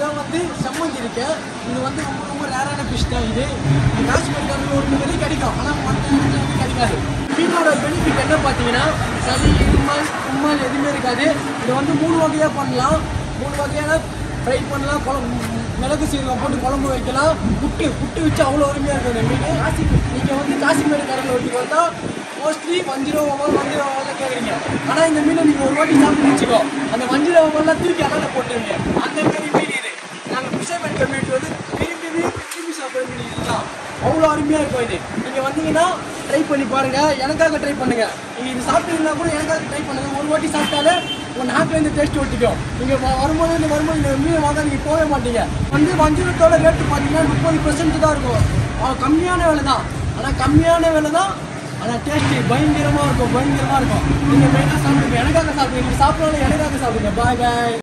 தான் வந்து செம்மந்தி இருக்கு இது வந்து ரொம்ப ரொம்ப ரேரான ஃபிஷ் தான் இது இது காஷ்மீர் கடலில் ஒரு மீன் கிடைக்கும் ஆனால் மற்ற இடத்துல வந்து கிடைக்காது மீனோட பெனிஃபிட் என்ன பார்த்தீங்கன்னா சளி இருமல் உம்மல் எதுவுமே இருக்காது இதை வந்து மூணு வகையாக பண்ணலாம் மூணு வகையான ஃப்ரை பண்ணலாம் குழம்பு மிளகு சீரகம் போட்டு குழம்பு வைக்கலாம் புட்டு புட்டு வச்சு அவ்வளோ அருமையாக இருக்கும் இந்த மீன் காசி நீங்கள் வந்து காசிமேடு கடலில் ஒட்டி பார்த்தா மோஸ்ட்லி வஞ்சிரோ ஒவ்வொரு வஞ்சிரோ ஒவ்வொரு கேட்குறீங்க ஆனால் இந்த மீனை நீங்கள் ஒரு வாட்டி சாப்பிட்டு வச்சுக்கோ அந்த வஞ்சிரோ ஒவ்வொருலாம் தூக்கி அடல போட்டுருங்க அந்த மாதிரி மீன் இது நாங்கள் ஃபிஷர்மேன் கம்யூனிட்டி வந்து விரும்பி விரும்பி விரும்பி சாப்பிட்ற மீன் இதுதான் அவ்வளோ அருமையாக இருக்கும் இது நீங்கள் வந்தீங்கன்னா ட்ரை பண்ணி பாருங்கள் எனக்காக ட்ரை பண்ணுங்கள் நீங்கள் இது சாப்பிட்டீங்கன்னா கூட எனக்காக ட்ரை பண்ணுங்கள் ஒரு வாட்டி சாப்பிட்டாலே உங்கள் நாட்டில் இந்த டேஸ்ட் ஒட்டிக்கும் நீங்கள் வரும்போது இந்த வரும்போது இந்த மீன் வாங்க நீங்கள் போகவே மாட்டீங்க வந்து வஞ்சிரத்தோட ரேட்டு பார்த்தீங்கன்னா முப்பது பர்சன்ட் தான் இருக்கும் அஹ் கம்மியான விலை தான் ஆனால் கம்மியான விலை தான் ஆனால் டேஸ்ட்டு பயங்கரமாக இருக்கும் பயங்கரமாக இருக்கும் நீங்கள் மெயினாக சாப்பிடுங்க எனக்காக சாப்பிடுங்க நீங்கள் சாப்பிட்றவங்க எனக்காக சாப்பிடுங்க பாய் பாய்